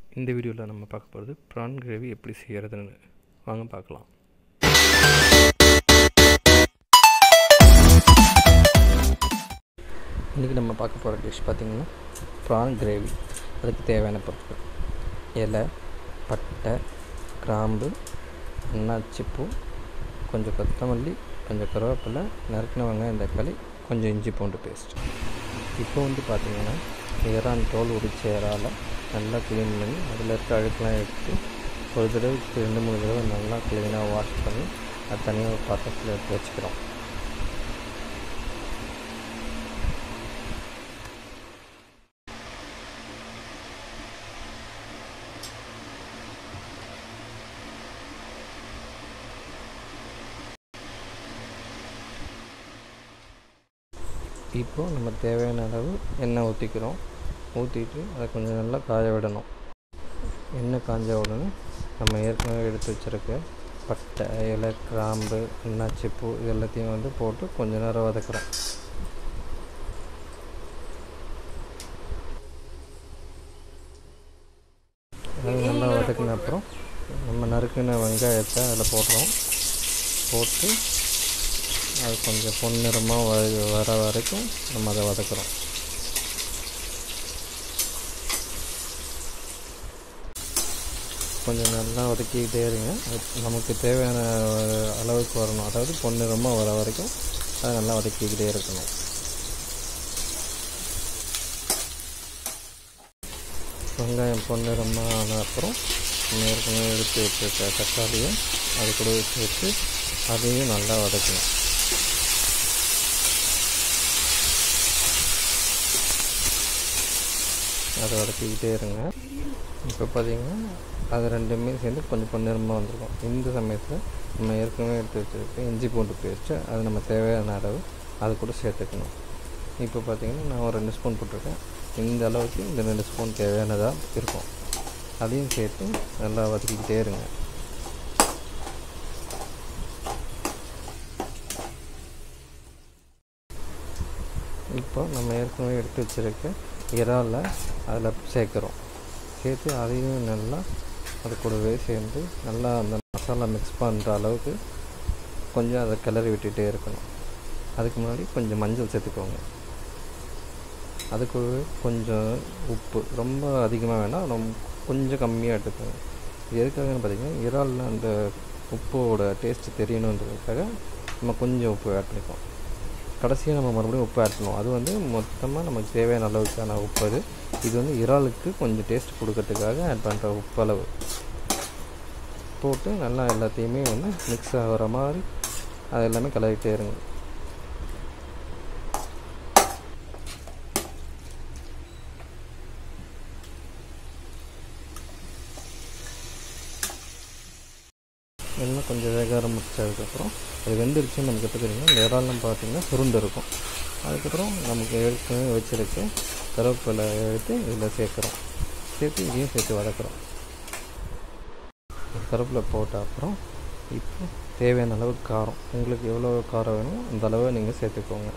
இந்த வீடியோவில் நம்ம பார்க்க போகிறது ப்ரான் கிரேவி எப்படி செய்கிறதுன்னு வாங்க பார்க்கலாம் இன்றைக்கி நம்ம பார்க்க போகிற டிஷ் பார்த்திங்கன்னா ப்ரான் கிரேவி அதுக்கு தேவையான பொருட்கள் இலை பட்டை கிராம்பு அன்னாச்சிப்பூ கொஞ்சம் கொத்தமல்லி கொஞ்சம் கருவேப்பிலை நறுக்கின வெங்காயம் தக்காளி கொஞ்சம் இஞ்சி பூண்டு பேஸ்ட் இப்போ வந்து பார்த்திங்கன்னா இறான் தோல் உரிச்ச இறால நல்லா க்ளீன் பண்ணி அதில் இருக்க அழுக்கெலாம் எடுத்து ஒரு தடவைக்கு ரெண்டு மூணு தடவை நல்லா க்ளீனாக வாஷ் பண்ணி அது தனியாக ஒரு பாத்திரத்தில் எடுத்து வச்சுக்கிறோம் இப்போது நம்ம தேவையான அளவு எண்ணெய் ஊற்றிக்கிறோம் ஊற்றிட்டு அதை கொஞ்சம் நல்லா காய விடணும் எண்ணெய் காஞ்ச உடனே நம்ம ஏற்கனவே எடுத்து வச்சுருக்க பட்டை இலை கிராம்பு அன்னாச்சிப்பூ இது எல்லாத்தையும் வந்து போட்டு கொஞ்ச நேரம் வதக்குறோம் அது நல்லா வதக்கின அப்புறம் நம்ம நறுக்கின வெங்காயத்தை அதில் போடுறோம் போட்டு அது கொஞ்சம் பொன்னிறமாக வ வர வரைக்கும் நம்ம அதை வதக்குறோம் கொஞ்சம் நல்லா வதக்கிக்கிட்டே இருங்க அது நமக்கு தேவையான அளவுக்கு வரணும் அதாவது பொன்னிறமாக வர வரைக்கும் அதை நல்லா வதக்கிக்கிட்டே இருக்கணும் வெங்காயம் பொன்னிறமாக ஆன அப்புறம் நம்ம ஏற்கனவே எடுத்து வச்சுருக்க தக்காளியை அது கூட சேர்த்து அதையும் நல்லா வதக்கணும் அதை வதக்கிக்கிட்டே இருங்க இப்போ பார்த்தீங்கன்னா அது ரெண்டுமே சேர்ந்து கொஞ்சம் பொன்னிறமாக வந்திருக்கும் இந்த சமயத்தில் நம்ம ஏற்கனவே எடுத்து வச்சுருக்க இஞ்சி பூண்டு பேஸ்ட்டு அது நம்ம தேவையான அளவு அது கூட சேர்த்துக்கணும் இப்போ பார்த்தீங்கன்னா நான் ஒரு ரெண்டு ஸ்பூன் போட்டிருக்கேன் இந்த அளவுக்கு இந்த ரெண்டு ஸ்பூன் தேவையானதாக இருக்கும் அதையும் சேர்த்து நல்லா வதக்கிக்கிட்டே இருங்க இப்போ நம்ம ஏற்கனவே எடுத்து வச்சுருக்க இறாலை அதில் சேர்க்குறோம் சேர்த்து அதையும் நல்லா அது கூடவே சேர்ந்து நல்லா அந்த மசாலா மிக்ஸ் பண்ணுற அளவுக்கு கொஞ்சம் அதை கிளறி விட்டுகிட்டே இருக்கணும் அதுக்கு முன்னாடி கொஞ்சம் மஞ்சள் சேர்த்துக்கோங்க அது கூடவே கொஞ்சம் உப்பு ரொம்ப அதிகமாக வேணாம் ரொம்ப கொஞ்சம் கம்மியாக எடுத்துக்கோங்க இது எதுக்காகன்னு பார்த்தீங்கன்னா இறாலில் அந்த உப்போட டேஸ்ட்டு தெரியணுன்றதுக்காக நம்ம கொஞ்சம் உப்பு ஆட் பண்ணிப்போம் கடைசியாக நம்ம மறுபடியும் உப்பு ஆட் பண்ணுவோம் அது வந்து மொத்தமாக நமக்கு தேவையான அளவுக்கான உப்பு அது இது வந்து இறாலுக்கு கொஞ்சம் டேஸ்ட் கொடுக்கறதுக்காக ஆட் பண்ணுற உப்பு அளவு போட்டு நல்லா எல்லாத்தையுமே வந்து மிக்ஸ் ஆகிற மாதிரி அது எல்லாமே கலரிட்டே இருங்க இன்னும் கொஞ்சம் வேக ஆரம்பிச்சதுக்கப்புறம் அது வெந்துருச்சுன்னு நமக்கு எப்படி தெரியும் இந்த இறால்லாம் பார்த்திங்கன்னா சுருண்டு இருக்கும் அதுக்கப்புறம் நமக்கு ஏற்கனவே வச்சுருக்க கருவேப்பிலை எடுத்து இதில் சேர்க்குறோம் சேர்த்து இதையும் சேர்த்து வதக்குறோம் கருவேப்பிலை போட்ட அப்புறம் இப்போ தேவையான அளவு காரம் உங்களுக்கு எவ்வளோ காரம் வேணுமோ அந்த அளவை நீங்கள் சேர்த்துக்கோங்க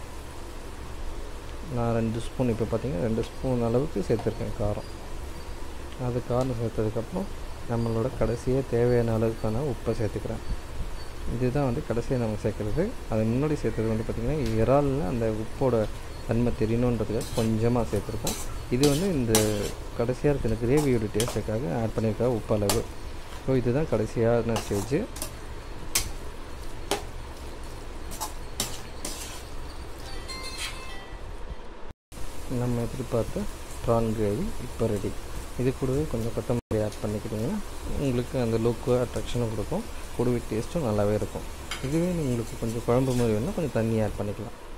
நான் ரெண்டு ஸ்பூன் இப்போ பார்த்தீங்கன்னா ரெண்டு ஸ்பூன் அளவுக்கு சேர்த்துருக்கேன் காரம் அது காரம் சேர்த்ததுக்கப்புறம் நம்மளோட கடைசியாக தேவையான அளவுக்கான உப்பை சேர்த்துக்கிறேன் இதுதான் வந்து கடைசியாக நம்ம சேர்க்குறது அது முன்னாடி சேர்த்தது வந்து பார்த்திங்கன்னா இறாலில் அந்த உப்போட தன்மை தெரியணுன்றதுக்காக கொஞ்சமாக சேர்த்துருக்கோம் இது வந்து இந்த கடைசியாக இருக்கிற கிரேவியோட டேஸ்ட்டுக்காக ஆட் பண்ணியிருக்க உப்பு அளவு ஸோ இதுதான் கடைசியான ஸ்டேஜ் நம்ம எதிர்பார்த்த ப்ரான் கிரேவி இப்போ ரெடி இது கூடவே கொஞ்சம் கொத்தமல்லி ஆட் பண்ணிக்கிட்டிங்கன்னா உங்களுக்கு அந்த லுக்கு அட்ராக்ஷனும் கொடுக்கும் கூடவே டேஸ்ட்டும் நல்லாவே இருக்கும் இதுவே உங்களுக்கு கொஞ்சம் குழம்பு மாதிரி வேணும்னா கொஞ்சம் தண்ணி ஆட் பண்ணிக்கலாம்